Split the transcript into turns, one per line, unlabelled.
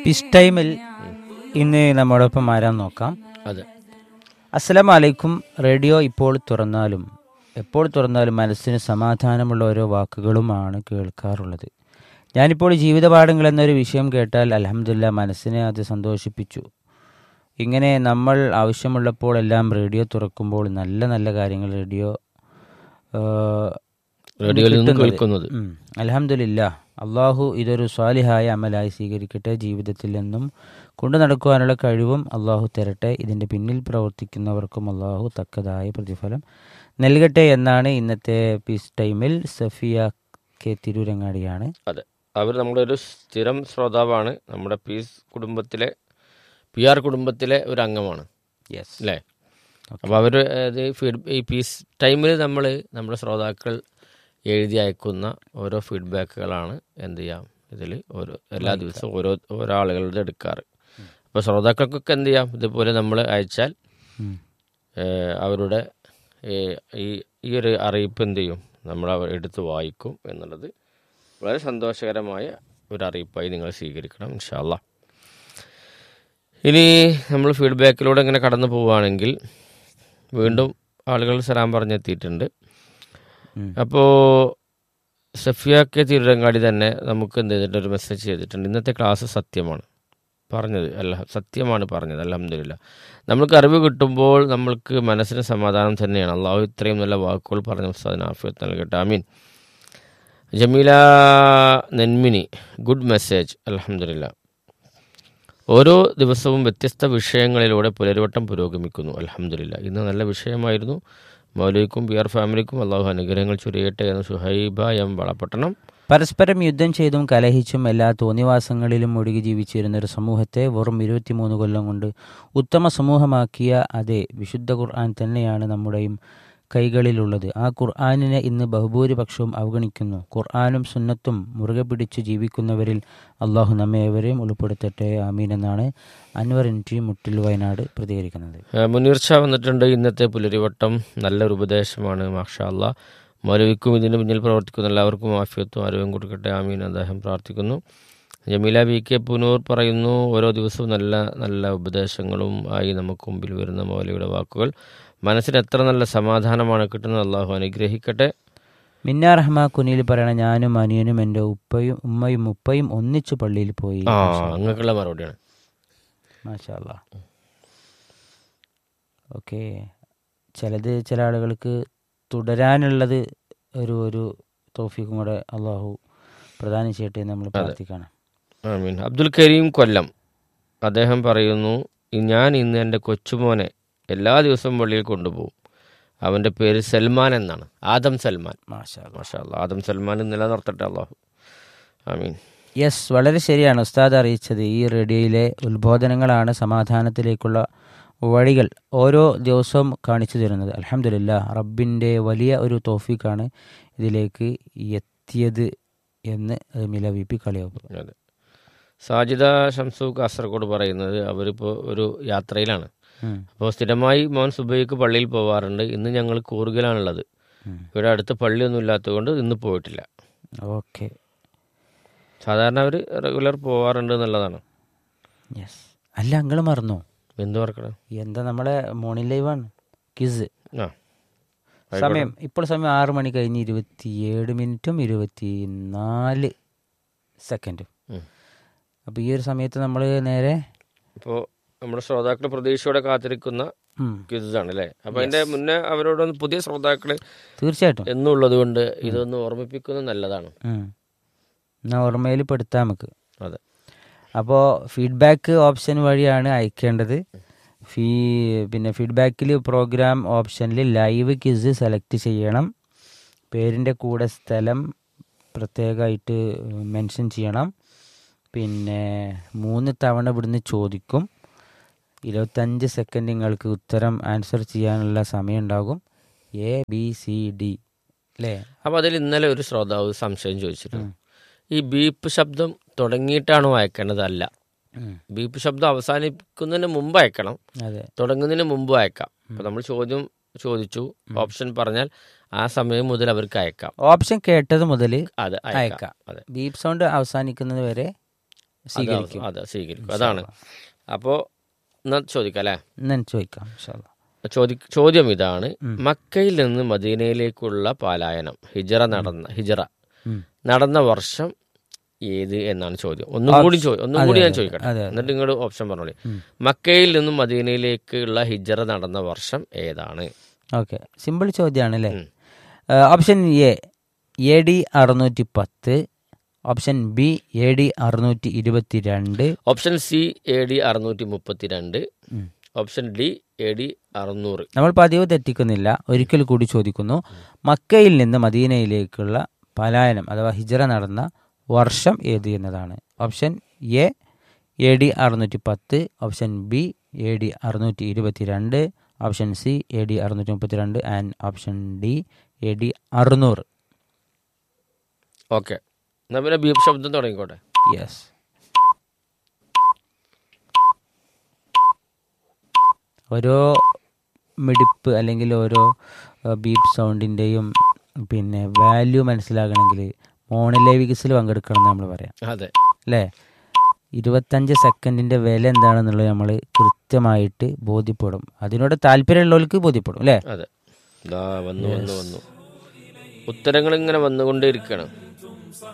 പിസ് ടൈമിൽ ഇന്ന് നമ്മോടൊപ്പം ആരാൻ നോക്കാം
അതെ
അസ്സലാം വലൈക്കും റേഡിയോ ഇപ്പോൾ തുറന്നാലും എപ്പോൾ തുറന്നാലും മനസ്സിന് സമാധാനമുള്ള ഓരോ വാക്കുകളുമാണ് കേൾക്കാറുള്ളത് ഞാനിപ്പോൾ ജീവിതപാഠങ്ങൾ എന്നൊരു വിഷയം കേട്ടാൽ അലഹമില്ല മനസ്സിനെ അത് സന്തോഷിപ്പിച്ചു ഇങ്ങനെ നമ്മൾ ആവശ്യമുള്ളപ്പോൾ എല്ലാം റേഡിയോ തുറക്കുമ്പോൾ നല്ല നല്ല കാര്യങ്ങൾ റേഡിയോ
റേഡിയോയിൽ നിന്ന് കേൾക്കുന്നത്
അലഹമില്ല അള്ളാഹു ഇതൊരു സ്വാലിഹായ അമലായി സ്വീകരിക്കട്ടെ ജീവിതത്തിൽ നിന്നും കൊണ്ടു നടക്കുവാനുള്ള കഴിവും അള്ളാഹു തരട്ടെ ഇതിൻ്റെ പിന്നിൽ പ്രവർത്തിക്കുന്നവർക്കും അള്ളാഹു തക്കതായ പ്രതിഫലം നൽകട്ടെ എന്നാണ് ഇന്നത്തെ പീസ് ടൈമിൽ സഫിയ കെ തിരൂരങ്ങാടിയാണ്
അതെ അവർ നമ്മുടെ ഒരു സ്ഥിരം ശ്രോതാവാണ് നമ്മുടെ പീസ് കുടുംബത്തിലെ പി ആർ കുടുംബത്തിലെ ഒരു അംഗമാണ്
യെസ്
അല്ലേ അപ്പോൾ അവർ ഇത് ഫീഡ് ഈ പീസ് ടൈമിൽ നമ്മൾ നമ്മുടെ ശ്രോതാക്കൾ എഴുതി അയക്കുന്ന ഓരോ ഫീഡ്ബാക്കുകളാണ് എന്ത് ചെയ്യാം ഇതിൽ ഓരോ എല്ലാ ദിവസവും ഓരോ ഓരോ ആളുകളുടെ എടുക്കാറ് അപ്പോൾ ശ്രോതാക്കൾക്കൊക്കെ എന്ത് ചെയ്യാം ഇതുപോലെ നമ്മൾ അയച്ചാൽ ഏഹ്, അവരുടെ ഏഹ്, ഈ ഈ ഒരു അറിയിപ്പ് എന്ത് ചെയ്യും നമ്മൾ അവർ എടുത്ത് വായിക്കും എന്നുള്ളത് വളരെ സന്തോഷകരമായ ഒരു അറിയിപ്പായി നിങ്ങൾ സ്വീകരിക്കണം ഇൻഷാല്ല ഇനി നമ്മൾ ഫീഡ്ബാക്കിലൂടെ ഇങ്ങനെ കടന്നു പോവുകയാണെങ്കിൽ വീണ്ടും ആളുകൾ സലാം പറഞ്ഞെത്തിയിട്ടുണ്ട്
ഉം.
അപ്പോൾ സഫിയ കെ തിരുരങ്ങാടി തന്നെ നമുക്ക് എന്ത് ചെയ്തിട്ട് ഒരു മെസ്സേജ് ചെയ്തിട്ടുണ്ട് ഇന്നത്തെ ക്ലാസ് സത്യമാണ് പറഞ്ഞത് അല്ല സത്യമാണ് പറഞ്ഞത് അലഹമില്ല നമ്മൾക്ക് അറിവ് കിട്ടുമ്പോൾ നമ്മൾക്ക് മനസ്സിന് സമാധാനം തന്നെയാണ് അള്ളാഹു ഇത്രയും നല്ല വാക്കുകൾ പറഞ്ഞ ഉസ്താദിന് ആഫിയത്ത് നൽകട്ടെ ആമീൻ ജമീല നെന്മിനി ഗുഡ് മെസ്സേജ് അലഹമില്ല ഓരോ ദിവസവും വ്യത്യസ്ത വിഷയങ്ങളിലൂടെ പുലരുവട്ടം പുരോഗമിക്കുന്നു അലഹമില്ല ഇന്ന് നല്ല വിഷയമായിരുന്നു മൗലവിക്കും പി ആർ ഫാമിലിക്കും അള്ളാഹു അനുഗ്രഹങ്ങൾ ചുരിയട്ടെ എന്ന് സുഹൈബ എം വളപട്ടണം
പരസ്പരം യുദ്ധം ചെയ്തും കലഹിച്ചും എല്ലാ തോന്നിവാസങ്ങളിലും ഒഴുകി ജീവിച്ചിരുന്ന ഒരു സമൂഹത്തെ വെറും ഇരുപത്തിമൂന്ന് കൊല്ലം കൊണ്ട് ഉത്തമ സമൂഹമാക്കിയ അതേ വിശുദ്ധ ഖുർആൻ തന്നെയാണ് നമ്മുടെയും കൈകളിലുള്ളത് ആ ഖുർആാനിനെ ഇന്ന് ബഹുഭൂരിപക്ഷവും അവഗണിക്കുന്നു ഖുർആാനും സുന്നത്തും മുറുകെ പിടിച്ചു ജീവിക്കുന്നവരിൽ അള്ളാഹു നമ്മേവരെയും ഉൾപ്പെടുത്തട്ടെ ആമീൻ എന്നാണ് അൻവർ എൻ ടി മുട്ടിൽ വയനാട് പ്രതികരിക്കുന്നത്
ഏഹ് മുനീർ ഷാ വന്നിട്ടുണ്ട് ഇന്നത്തെ പുലരിവട്ടം നല്ലൊരു ഉപദേശമാണ് മാഷാ അല്ലാ മൗലവിക്കും ഇതിന് പിന്നിൽ പ്രവർത്തിക്കുന്ന എല്ലാവർക്കും ആഫിയത്തും ആരോഗ്യം കൊടുക്കട്ടെ ആമീൻ അദ്ദേഹം പ്രാർത്ഥിക്കുന്നു ജമീല വി കെ പുനൂർ പറയുന്നു ഓരോ ദിവസവും നല്ല നല്ല ഉപദേശങ്ങളും ആയി നമുക്ക് മുമ്പിൽ വരുന്ന മൗലവിയുടെ വാക്കുകൾ മനസ്സിന് എത്ര നല്ല സമാധാനമാണ് കിട്ടുന്നത് അള്ളാഹു അനുഗ്രഹിക്കട്ടെ
മിന്നാ റഹ്മ കുനിയിൽ പറയണ ഞാനും അനിയനും എൻ്റെ ഉപ്പയും ഉമ്മയും ഉപ്പയും ഒന്നിച്ചു പള്ളിയിൽ പോയി
ആ അങ്ങക്കുള്ള മറുപടിയാണ്
മാഷാല്ല ഓക്കെ ചിലത് ചില ആളുകൾക്ക് തുടരാനുള്ളത് ഒരു ഒരു തോഫിക്കും കൂടെ അള്ളാഹു പ്രദാനം ചെയ്യട്ടെ എന്ന് നമ്മൾ പ്രാർത്ഥിക്കണം
ആമീൻ അബ്ദുൽ കരീം കൊല്ലം അദ്ദേഹം പറയുന്നു "ഇ- ഞാൻ ഇന്ന് എൻ്റെ കൊച്ചുമോനെ എല്ലാ ദിവസവും പള്ളിയിൽ കൊണ്ടുപോകും അവൻ്റെ പേര് സൽമാൻ എന്നാണ് ആദം സൽമാൻ
മാഷാല്ല
മാഷാ അല്ലാ ആദം സൽമാൻ നിലനിർത്തട്ടെ അള്ളാഹു ആമീൻ
യെസ് വളരെ ശരിയാണ് ഉസ്താദ് അറിയിച്ചത് ഈ റേഡിയോയിലെ ഉത്ബോധനങ്ങളാണ് സമാധാനത്തിലേക്കുള്ള വഴികൾ ഓരോ ദിവസവും കാണിച്ചു തരുന്നത് അലഹമില്ല റബ്ബിൻ്റെ വലിയ ഒരു തോഫീക്കാണ് ഇതിലേക്ക് എത്തിയത് എന്ന് മില വി പി കളിയാക്കും
അതെ സാജിദ ഷംസു കാസർഗോഡ് പറയുന്നത് അവരിപ്പോൾ ഒരു യാത്രയിലാണ്
ഉം,
അപ്പോൾ സ്ഥിരമായി മോൻ സുബൈക്ക് പള്ളിയിൽ പോവാറുണ്ട് ഇന്ന് ഞങ്ങൾ കൂർഗിലാണുള്ളത്
ഉം.
ഇവിടെ അടുത്ത് പള്ളിയൊന്നും ഇല്ലാത്തതുകൊണ്ട് ഇന്ന് പോയിട്ടില്ല
ഓക്കെ
സാധാരണ അവർ റെഗുലർ പോവാറുണ്ട് എന്നുള്ളതാണ്
യെസ് അല്ല അങ്ങൾ മറന്നോ
എന്ത് മറക്കണം
എന്താ നമ്മളെ മോർണിംഗ് ലൈവാണ് കിസ്
ആ
സമയം ഇപ്പോൾ സമയം ആറ് മണി കഴിഞ്ഞ് ഇരുപത്തിയേഴ് മിനിറ്റും ഇരുപത്തി നാല് സെക്കൻഡും
ഉം.
അപ്പോൾ ഈ ഒരു സമയത്ത് നമ്മൾ നേരെ
ഇപ്പോൾ നമ്മുടെ ശ്രോതാക്കൾ പ്രതീക്ഷയോടെ കാത്തിരിക്കുന്ന
ഉം,
ക്വിസാണ് അല്ലേ അപ്പോൾ അതിൻ്റെ മുന്നേ അവരോടൊന്ന് പുതിയ ശ്രോതാക്കൾ
തീർച്ചയായിട്ടും
എന്നുള്ളത് കൊണ്ട് ഇതൊന്ന് ഓർമ്മിപ്പിക്കുന്നത് നല്ലതാണ്
ഉം. എന്നാ ഓർമ്മയിൽ പെടുത്താം നമുക്ക്
അതെ
അപ്പോൾ ഫീഡ്ബാക്ക് ഓപ്ഷൻ വഴിയാണ് അയക്കേണ്ടത് ഫീ പിന്നെ ഫീഡ്ബാക്കിൽ പ്രോഗ്രാം ഓപ്ഷനിൽ ലൈവ് ക്വിസ് സെലക്ട് ചെയ്യണം പേരിൻ്റെ കൂടെ സ്ഥലം പ്രത്യേകമായിട്ട് മെൻഷൻ ചെയ്യണം പിന്നെ മൂന്ന് തവണ ഇവിടുന്ന് ചോദിക്കും ഇരുപത്തഞ്ച് സെക്കൻഡ് നിങ്ങൾക്ക് ഉത്തരം ആൻസർ ചെയ്യാനുള്ള സമയം ഉണ്ടാകും എ ബി സി ഡി അല്ലേ
അപ്പോൾ അതിൽ ഇന്നലെ ഒരു ശ്രോതാവ് സംശയം ചോദിച്ചിരുന്നു ഈ ബീപ്പ് ശബ്ദം തുടങ്ങിയിട്ടാണോ അയക്കേണ്ടത് അല്ല
ഉം.
ബീപ്പ് ശബ്ദം അവസാനിക്കുന്നതിന് മുമ്പ് അയക്കണം
അതെ
തുടങ്ങുന്നതിന് മുമ്പ് അയക്കാം അപ്പോൾ നമ്മൾ ചോദ്യം ചോദിച്ചു ഓപ്ഷൻ പറഞ്ഞാൽ ആ സമയം മുതൽ അവർക്ക് അയക്കാം
ഓപ്ഷൻ കേട്ടത് മുതൽ
അത്
അയക്കാം
അതെ
ബീപ്പ് സൗണ്ട് അവസാനിക്കുന്നത് വരെ സ്വീകരിക്കും
അതെ സ്വീകരിക്കും അതാണ് അപ്പോൾ എന്നാൽ ചോദിക്കാം അല്ലേ
ഞാൻ ചോദിക്കാം ഇൻഷാ അല്ലാ.
ചോദി ചോദ്യം ഇതാണ് മക്കയിൽ നിന്ന് മദീനയിലേക്കുള്ള പലായനം ഹിജറ നടന്ന ഹിജറ
ഉം.
നടന്ന വർഷം ഏത് എന്നാണ് ചോദ്യം ഒന്നും കൂടി ചോദ്യം ഒന്നും കൂടി ഞാൻ ചോദിക്കട്ടെ
അതെ, അതെ.
എന്നിട്ട് നിങ്ങൾ ഓപ്ഷൻ പറഞ്ഞോളി മക്കയിൽ നിന്നും മദീനയിലേക്കുള്ള ഹിജറ നടന്ന വർഷം ഏതാണ്
ഓക്കെ സിമ്പിൾ ചോദ്യമാണ് അല്ലേ
ഉം.
ഓപ്ഷൻ എ എ ഡി അറുന്നൂറ്റി പത്ത് ഓപ്ഷൻ ബി എ ഡി അറുന്നൂറ്റി ഇരുപത്തി രണ്ട്
ഓപ്ഷൻ സി എ ഡി അറുന്നൂറ്റി മുപ്പത്തിരണ്ട് ഓപ്ഷൻ ഡി എ ഡി അറുന്നൂറ്
നമ്മൾ പതിവ് തെറ്റിക്കുന്നില്ല ഒരിക്കൽ കൂടി ചോദിക്കുന്നു മക്കയിൽ നിന്ന് മദീനയിലേക്കുള്ള പലായനം അഥവാ ഹിജറ നടന്ന വർഷം ഏത് എന്നതാണ് ഓപ്ഷൻ എ എ ഡി അറുന്നൂറ്റി പത്ത് ഓപ്ഷൻ ബി എ ഡി അറുന്നൂറ്റി ഇരുപത്തി രണ്ട് ഓപ്ഷൻ സി എ ഡി അറുന്നൂറ്റി മുപ്പത്തി രണ്ട് and option D A D അറുന്നൂറ്
ഓക്കെ എന്നാൽ പിന്നെ ബീപ് ശബ്ദം തുടങ്ങിക്കോട്ടെ
യെസ് ഓരോ മിടിപ്പ് അല്ലെങ്കിൽ ഓരോ ബീപ്പ് സൗണ്ടിൻ്റെയും പിന്നെ വാല്യൂ മനസ്സിലാകണമെങ്കിൽ മോണിലേവിക്സിൽ പങ്കെടുക്കണം എന്ന് നമ്മൾ പറയാം
അതെ
അല്ലേ ഇരുപത്തഞ്ച് സെക്കൻഡിൻ്റെ വില എന്താണെന്നുള്ളത് നമ്മൾ കൃത്യമായിട്ട് ബോധ്യപ്പെടും അതിനോട് താല്പര്യമുള്ളവർക്ക് ബോധ്യപ്പെടും അല്ലേ
അതെ ഇതാ വന്നു വന്നു വന്നു ഉത്തരങ്ങൾ ഇങ്ങനെ വന്നുകൊണ്ടേ ഇരിക്കണം